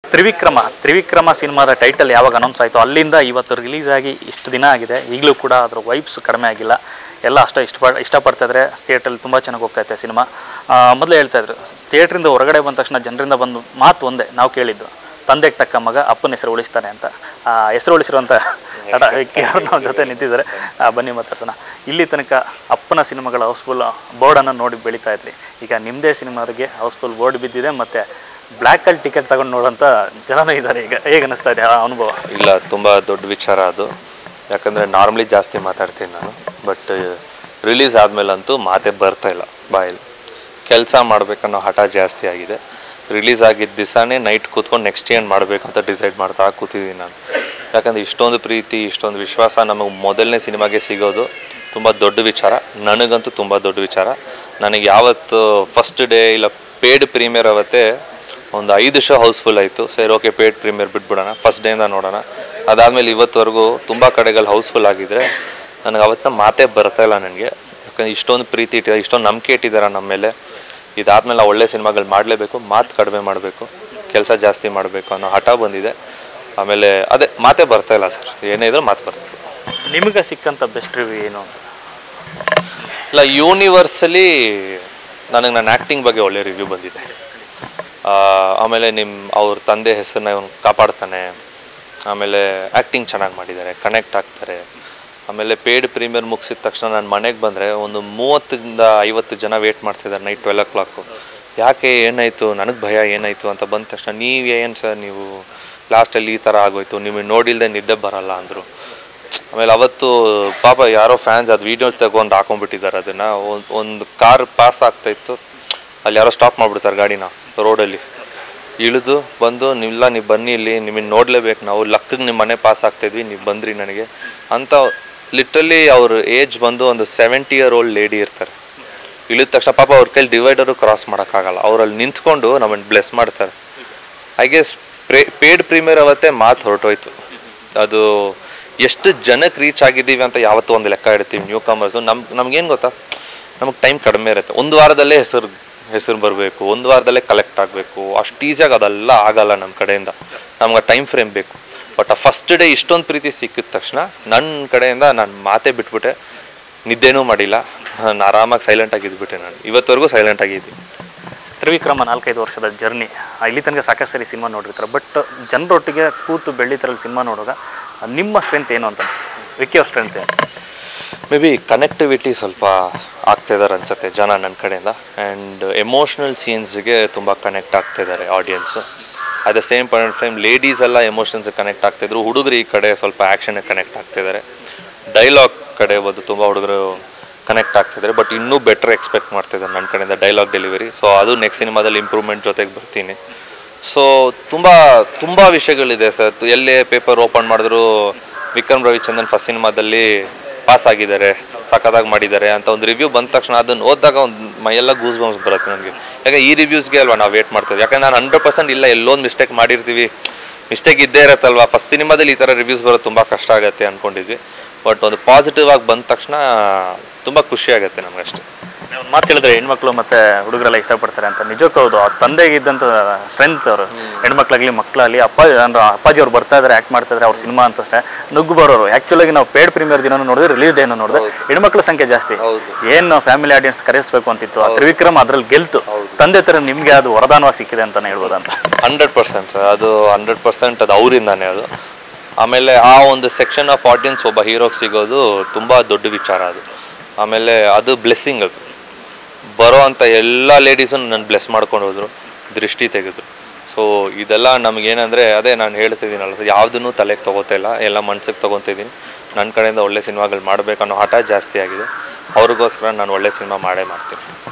ತ್ರಿವಿಕ್ರಮ ತ್ರಿವಿಕ್ರಮ ಸಿನಿಮಾದ ಟೈಟಲ್ ಯಾವಾಗ ಅನೌನ್ಸ್ ಆಯಿತು ಅಲ್ಲಿಂದ ಇವತ್ತು ರಿಲೀಸ್ ಆಗಿ ಇಷ್ಟು ದಿನ ಆಗಿದೆ ಈಗಲೂ ಕೂಡ ಅದ್ರ ವೈಬ್ಸ್ ಕಡಿಮೆ ಆಗಿಲ್ಲ ಎಲ್ಲ ಅಷ್ಟು ಇಷ್ಟಪಡ್ ಇಷ್ಟಪಡ್ತಾ ಇದ್ದಾರೆ ಥಿಯೇಟ್ರಲ್ಲಿ ತುಂಬ ಚೆನ್ನಾಗಿ ಹೋಗ್ತಾ ಇತ್ತು ಸಿನಿಮಾ ಮೊದಲೇ ಹೇಳ್ತಾ ಇದ್ರು ಥಿಯೇಟ್ರಿಂದ ಹೊರಗಡೆ ಬಂದ ತಕ್ಷಣ ಜನರಿಂದ ಬಂದು ಮಾತು ಒಂದೇ ನಾವು ಕೇಳಿದ್ದು ತಂದೆಗೆ ತಕ್ಕ ಮಗ ಅಪ್ಪನ ಹೆಸರು ಉಳಿಸ್ತಾನೆ ಅಂತ ಆ ಹೆಸರು ಉಳಿಸಿರುವಂಥ ನಟ ವಿಕ್ಕಿ ಅವ್ರು ನಮ್ಮ ಜೊತೆ ನಿಂತಿದ್ದಾರೆ ಆ, ಬನ್ನಿ ಮಾತಾಡ್ಸೋಣ ಇಲ್ಲಿ ತನಕ ಅಪ್ಪನ ಸಿನಿಮಾಗಳ ಹೌಸ್ಫುಲ್ ಬೋರ್ಡನ್ನು ನೋಡಿ ಬೆಳೀತಾ ಇದ್ರಿ ಈಗ ನಿಮ್ಮದೇ ಸಿನಿಮಾರಿಗೆ ಹೌಸ್ಫುಲ್ ಬೋರ್ಡ್ ಬಿದ್ದಿದೆ ಮತ್ತು ಬ್ಲ್ಯಾಕಲ್ಲಿ ಟಿಕೆಟ್ ತಗೊಂಡು ನೋಡೋಂಥ ಜನನೂ ಇದ್ದಾರೆ ಈಗ ಹೇಗೆ ಅನ್ನಿಸ್ತಾ ಇದೆ ಆ ಅನುಭವ ಇಲ್ಲ ತುಂಬ ದೊಡ್ಡ ವಿಚಾರ ಅದು ಯಾಕಂದರೆ ನಾರ್ಮಲಿ ಜಾಸ್ತಿ ಮಾತಾಡ್ತೀನಿ ನಾನು ಬಟ್ ರಿಲೀಸ್ ಆದಮೇಲಂತೂ ಮಾತೇ ಬರ್ತಾ ಇಲ್ಲ ಬಾಯಲ್ಲಿ ಕೆಲಸ ಮಾಡಬೇಕನ್ನೋ ಹಠ ಜಾಸ್ತಿ ಆಗಿದೆ ರಿಲೀಸ್ ಆಗಿದ್ದ ದಿವಸನೇ ನೈಟ್ ಕೂತ್ಕೊಂಡು ನೆಕ್ಸ್ಟ್ ಏನು ಮಾಡಬೇಕು ಅಂತ ಡಿಸೈಡ್ ಮಾಡ್ತಾ ಕೂತಿದ್ದೀನಿ ನಾನು ಯಾಕಂದರೆ ಇಷ್ಟೊಂದು ಪ್ರೀತಿ ಇಷ್ಟೊಂದು ವಿಶ್ವಾಸ ನಮಗೆ ಮೊದಲನೇ ಸಿನಿಮಾಗೆ ಸಿಗೋದು ತುಂಬ ದೊಡ್ಡ ವಿಚಾರ ನನಗಂತೂ ತುಂಬ ದೊಡ್ಡ ವಿಚಾರ ನನಗೆ ಯಾವತ್ತು ಫಸ್ಟ್ ಡೇ ಇಲ್ಲ ಪೇಡ್ ಪ್ರೀಮಿಯರ್ ಅವತ್ತೇ ಒಂದು ಐದು ಶೋ ಹೌಸ್ಫುಲ್ ಆಯಿತು ಸರಿ ಓಕೆ ಪೇಡ್ ಪ್ರೀಮಿಯರ್ ಬಿಟ್ಬಿಡೋಣ ಫಸ್ಟ್ ಡೇಯಿಂದ ನೋಡೋಣ ಅದಾದಮೇಲೆ ಇವತ್ತವರೆಗೂ ತುಂಬ ಕಡೆಗಳು ಹೌಸ್ಫುಲ್ ಆಗಿದ್ರೆ ನನಗೆ ಅವತ್ತ ಮಾತೇ ಬರ್ತಾ ಇಲ್ಲ ನನಗೆ ಯಾಕಂದ್ರೆ ಇಷ್ಟೊಂದು ಪ್ರೀತಿ ಇಟ್ಟಿದ್ದಾರೆ ಇಷ್ಟೊಂದು ನಂಬಿಕೆ ಇಟ್ಟಿದ್ದಾರೆ ನಮ್ಮ ಮೇಲೆ ಇದಾದ್ಮೇಲೆ ಒಳ್ಳೆ ಸಿನಿಮಾಗಳು ಮಾಡಲೇಬೇಕು ಮಾತು ಕಡಿಮೆ ಮಾಡಬೇಕು ಕೆಲಸ ಜಾಸ್ತಿ ಮಾಡಬೇಕು ಅನ್ನೋ ಹಠ ಬಂದಿದೆ ಆಮೇಲೆ ಅದೇ ಮಾತೇ ಬರ್ತಾ ಇಲ್ಲ ಸರ್ ಏನೇ ಇದ್ರೂ ಮಾತು ಬರ್ತಾ ಇಲ್ಲ ನಿಮಗೆ ಸಿಕ್ಕಂಥ ಬೆಸ್ಟ್ ರಿವ್ಯೂ ಏನು ಅಂತ ಇಲ್ಲ ಯೂನಿವರ್ಸಲಿ ನನಗೆ ನನ್ನ ಆ್ಯಕ್ಟಿಂಗ್ ಬಗ್ಗೆ ಒಳ್ಳೆ ರಿವ್ಯೂ ಬಂದಿದೆ ಆ, ಆಮೇಲೆ ನಿಮ್ಮ ಅವ್ರ ತಂದೆ ಹೆಸರನ್ನ ಇವನು ಕಾಪಾಡ್ತಾನೆ ಆಮೇಲೆ ಆ್ಯಕ್ಟಿಂಗ್ ಚೆನ್ನಾಗಿ ಮಾಡಿದ್ದಾರೆ ಕನೆಕ್ಟ್ ಆಗ್ತಾರೆ ಆಮೇಲೆ ಪೇಡ್ ಪ್ರೀಮಿಯರ್ ಮುಗಿಸಿದ ತಕ್ಷಣ ನಾನು ಮನೆಗೆ ಬಂದರೆ ಒಂದು ಮೂವತ್ತರಿಂದ ಐವತ್ತು ಜನ ವೇಟ್ ಮಾಡ್ತಿದ್ದಾರೆ ನೈಟ್ ಟ್ವೆಲ್ ಓ ಕ್ಲಾಕು ಯಾಕೆ ಏನಾಯಿತು ನನಗೆ ಭಯ ಏನಾಯಿತು ಅಂತ ಬಂದ ತಕ್ಷಣ ನೀವು ಏನು ಸರ್ ನೀವು ಲಾಸ್ಟಲ್ಲಿ ಈ ಥರ ಆಗೋಯ್ತು ನಿಮಗೆ ನೋಡಿಲ್ದೆ ನಿದ್ದೆ ಬರಲ್ಲ ಅಂದರು ಆಮೇಲೆ ಅವತ್ತು ಪಾಪ ಯಾರೋ ಫ್ಯಾನ್ಸ್ ಅದು ವೀಡಿಯೋ ತಗೊಂಡು ಹಾಕೊಂಡ್ಬಿಟ್ಟಿದ್ದಾರೆ ಅದನ್ನ ಒಂದು ಒಂದು ಕಾರ್ ಪಾಸ್ ಆಗ್ತಾ ಇತ್ತು ಅಲ್ಲಿ ಯಾರೋ ಸ್ಟಾಪ್ ಮಾಡ್ಬಿಡ್ತಾರೆ ಗಾಡಿನ ರೋಡಲ್ಲಿ ಇಳಿದು ಬಂದು ಇಲ್ಲ ನೀವು ಬನ್ನಿ ಇಲ್ಲಿ ನಿಮಗೆ ನೋಡಲೇಬೇಕು ನಾವು ಲಕ್ಕಗೆ ನಿಮ್ಮ ಮನೆ ಪಾಸ್ ಆಗ್ತಾಯಿದ್ವಿ ನೀವು ಬಂದ್ರಿ ನನಗೆ ಅಂತ ಲಿಟ್ರಲಿ ಅವ್ರ ಏಜ್ ಬಂದು ಒಂದು ಸೆವೆಂಟಿ ಇಯರ್ ಓಲ್ಡ್ ಲೇಡಿ ಇರ್ತಾರೆ ಇಳಿದ ತಕ್ಷಣ ಪಾಪ ಅವ್ರ ಕೈಲಿ ಡಿವೈಡರು ಕ್ರಾಸ್ ಮಾಡೋಕ್ಕಾಗಲ್ಲ ಅವರಲ್ಲಿ ನಿಂತ್ಕೊಂಡು ನಮ್ಮನ್ನು ಬ್ಲೆಸ್ ಮಾಡ್ತಾರೆ I guess pre paid premiere ಅವತ್ತೇ ಮಾತು ಹೊರಟೋಯ್ತು ಅದು ಎಷ್ಟು ಜನಕ್ಕೆ ರೀಚ್ ಆಗಿದ್ದೀವಿ ಅಂತ ಯಾವತ್ತೂ ಒಂದು ಲೆಕ್ಕ ಇಡ್ತೀವಿ ನ್ಯೂ ಕಮರ್ಸು ನಮ್ ನಮ್ಗೇನು ಗೊತ್ತಾ ನಮಗೆ ಟೈಮ್ ಕಡಿಮೆ ಇರುತ್ತೆ ಒಂದು ವಾರದಲ್ಲೇ ಹೆಸರು ಹೆಸರು ಬರಬೇಕು ಒಂದು ವಾರದಲ್ಲೇ ಕಲೆಕ್ಟ್ ಆಗಬೇಕು ಅಷ್ಟು ಈಸಿಯಾಗಿ ಅದೆಲ್ಲ ಆಗಲ್ಲ ನಮ್ಮ ಕಡೆಯಿಂದ ನಮ್ಗೆ ಟೈಮ್ ಫ್ರೇಮ್ ಬೇಕು ಬಟ್ ಆ ಫಸ್ಟ್ ಡೇ ಇಷ್ಟೊಂದು ಪ್ರೀತಿ ಸಿಕ್ಕಿದ ತಕ್ಷಣ ನನ್ನ ಕಡೆಯಿಂದ ನಾನು ಮಾತೇ ಬಿಟ್ಬಿಟ್ಟೆ ನಿದ್ದೆನೂ ಮಾಡಿಲ್ಲ ನಾನು ಆರಾಮಾಗಿ ಸೈಲೆಂಟ್ ಆಗಿದ್ಬಿಟ್ಟೆ ನಾನು ಇವತ್ತವರೆಗೂ ಸೈಲೆಂಟ್ ಆಗಿದ್ದೀನಿ ತ್ರಿವಿಕ್ರಮ ನಾಲ್ಕೈದು ವರ್ಷದ ಜರ್ನಿ ಇಲ್ಲಿ ತನಕ ಸಾಕಷ್ಟು ಸರಿ ಸಿನಿಮಾ ನೋಡಿರ್ತಾರೆ ಬಟ್ ಜನರೊಟ್ಟಿಗೆ ಕೂತು ಬೆಳ್ಳಿತರಲ್ಲಿ ಸಿನಿಮಾ ನೋಡುವಾಗ ನಿಮ್ಮ ಸ್ಟ್ರೆಂತ್ ಏನು ಅಂತ ಅನಿಸ್ತು ವಿಕ್ಕಿ ಅವ್ರ ಸ್ಟ್ರೆಂತ್ ಏನು ಮೇ ಬಿ ಕನೆಕ್ಟಿವಿಟಿ ಸ್ವಲ್ಪ ಆಗ್ತಿದ್ದಾರೆ ಅನ್ಸುತ್ತೆ ಜನ ನನ್ನ ಕಡೆಯಿಂದ ಆ್ಯಂಡ್ ಎಮೋಷ್ನಲ್ ಸೀನ್ಸ್ಗೆ ತುಂಬ ಕನೆಕ್ಟ್ ಆಗ್ತಿದ್ದಾರೆ audience at the same point time ladies ಎಲ್ಲ ಎಮೋಷನ್ಸ್ ಕನೆಕ್ಟ್ ಆಗ್ತಿದ್ರು ಹುಡುಗರು ಈ ಕಡೆ ಸ್ವಲ್ಪ ಆ್ಯಕ್ಷನ್ಗೆ ಕನೆಕ್ಟ್ ಆಗ್ತಿದ್ದಾರೆ ಡೈಲಾಗ್ ಕಡೆ ಒಂದು ತುಂಬ ಹುಡುಗರು ಕನೆಕ್ಟ್ ಆಗ್ತಿದ್ದಾರೆ ಬಟ್ ಇನ್ನೂ ಬೆಟರ್ ಎಕ್ಸ್ಪೆಕ್ಟ್ ಮಾಡ್ತಿದ್ದಾರೆ ನನ್ನ ಕಡೆಯಿಂದ ಡೈಲಾಗ್ ಡೆಲಿವರಿ ಸೊ ಅದು ನೆಕ್ಸ್ಟ್ ಸಿನಿಮಾದಲ್ಲಿ ಇಂಪ್ರೂವ್ಮೆಂಟ್ ಜೊತೆಗೆ ಬರ್ತೀನಿ ಸೊ ತುಂಬ ತುಂಬ ವಿಷಯಗಳಿದೆ ಸರ್ ಎಲ್ಲೇ ಪೇಪರ್ ಓಪನ್ ಮಾಡಿದ್ರು ವಿಕ್ರಮ್ ರವಿಚಂದ್ರನ್ ಫಸ್ಟ್ ಸಿನಿಮಾದಲ್ಲಿ ಪಾಸ್ ಆಗಿದ್ದಾರೆ ಸಖತ್ತಾಗಿ ಮಾಡಿದ್ದಾರೆ ಅಂತ ಒಂದು ರಿವ್ಯೂ ಬಂದ ತಕ್ಷಣ ಅದನ್ನು ಓದಿದಾಗ ಒಂದು ಮೈಯೆಲ್ಲ ಗೂಸ್ ಬಂಸ್ ಬರುತ್ತೆ ನನಗೆ ಯಾಕೆ ಈ ರಿವ್ಯೂಸ್ಗೆ ಅಲ್ವಾ ನಾವು ವೇಟ್ ಮಾಡ್ತೀವಿ ಯಾಕಂದ್ರೆ ನಾನು ಹಂಡ್ರೆಡ್ ಪರ್ಸೆಂಟ್ ಇಲ್ಲ ಎಲ್ಲೊಂದು ಮಿಸ್ಟೇಕ್ ಮಾಡಿರ್ತೀವಿ ಮಿಸ್ಟೇಕ್ ಇದ್ದೇ ಇರತ್ತಲ್ವಾ ಫಸ್ಟ್ ಸಿನಿಮಾದಲ್ಲಿ ಈ ಥರ ರಿವ್ಯೂಸ್ ಬರೋದು ತುಂಬ ಕಷ್ಟ ಆಗುತ್ತೆ ಅಂದ್ಕೊಂಡಿದ್ವಿ ಬಟ್ ಒಂದು ಪಾಸಿಟಿವ್ ಆಗಿ ಬಂದ ತಕ್ಷಣ ತುಂಬ ಖುಷಿ ಆಗುತ್ತೆ ನಮಗಷ್ಟೇ ಒಂದು ಮಾತು ಹೇಳಿದ್ರೆ ಹೆಣ್ಮಕ್ಳು ಮತ್ತೆ ಹುಡುಗರೆಲ್ಲ ಇಷ್ಟಪಡ್ತಾರೆ ಅಂತ ನಿಜಕ್ಕೂ ಹೌದು ಅವ್ರ ತಂದೆಗೆ ಇದ್ದಂಥ ಸ್ಟ್ರೆಂತ್ ಅವರು ಹೆಣ್ಮಕ್ಳಾಗಲಿ ಮಕ್ಕಳಾಗಲಿ ಅಪ್ಪ ಅಂದ್ರೆ ಅಪ್ಪಾಜಿ ಅವ್ರು ಬರ್ತಾ ಇದ್ದಾರೆ ಆ್ಯಕ್ಟ್ ಮಾಡ್ತಾ ಇದ್ದಾರೆ ಅವ್ರ ಸಿನಿಮಾ ಅಂತ ಅಷ್ಟೇ ನುಗ್ಗು ಬರೋರು ಆ್ಯಕ್ಚುಲಾಗಿ ನಾವು ಪೇಡ್ ಪ್ರೀಮಿಯರ್ ದಿನ ನೋಡಿದ್ರೆ ರಿಲೀಸ್ ಡೇನು ನೋಡಿದ್ರೆ ಹೆಣ್ಮಕ್ಳ ಸಂಖ್ಯೆ ಜಾಸ್ತಿ ಹೌದು. ಏನು ಫ್ಯಾಮಿಲಿ ಆಡಿಯನ್ಸ್ ಕರೆಸ್ಬೇಕು ಅಂತಿತ್ತು ಆ ತ್ರಿವಿಕ್ರಮ್ ಅದ್ರಲ್ಲಿ ಗೆಲ್ತು ತಂದೆ ತರ ನಿಮಗೆ ಅದು ವರದಾನವಾಗಿ ಸಿಕ್ಕಿದೆ ಅಂತಾನೆ ಹೇಳ್ಬೋದಂತ ಹಂಡ್ರೆಡ್ ಪರ್ಸೆಂಟ್ ಸರ್ ಅದು ಹಂಡ್ರೆಡ್ ಪರ್ಸೆಂಟ್ ಅದು ಅವರಿಂದಾನೇ ಅದು ಆಮೇಲೆ ಆ ಒಂದು ಸೆಕ್ಷನ್ ಆಫ್ ಆಡಿಯನ್ಸ್ ಒಬ್ಬ ಹೀರೋಗೆ ಸಿಗೋದು ತುಂಬ ದೊಡ್ಡ ವಿಚಾರ ಅದು ಆಮೇಲೆ ಅದು ಬ್ಲೆಸ್ಸಿಂಗ್ ಅದು ಬರೋ ಅಂಥ ಎಲ್ಲ ಲೇಡೀಸು ನನ್ನ ಬ್ಲೆಸ್ ಮಾಡ್ಕೊಂಡು ಹೋದ್ರು ದೃಷ್ಟಿ ತೆಗೆದ್ರು ಸೊ ಇದೆಲ್ಲ ನಮಗೇನಂದರೆ ಅದೇ ನಾನು ಹೇಳ್ತಿದ್ದೀನಲ್ಲ ಸರ್ ಯಾವುದನ್ನು ತಲೆಗೆ ತೊಗೋತಾ ಇಲ್ಲ ಎಲ್ಲ ಮನ್ಸಿಗೆ ತೊಗೊತಾ ಇದ್ದೀನಿ ನನ್ನ ಕಡೆಯಿಂದ ಒಳ್ಳೆ ಸಿನಿಮಾಗಳು ಮಾಡಬೇಕನ್ನೋ ಹಠ ಜಾಸ್ತಿ ಆಗಿದೆ ಅವ್ರಿಗೋಸ್ಕರ ನಾನು ಒಳ್ಳೆ ಸಿನಿಮಾ ಮಾಡೇ ಮಾಡ್ತೀನಿ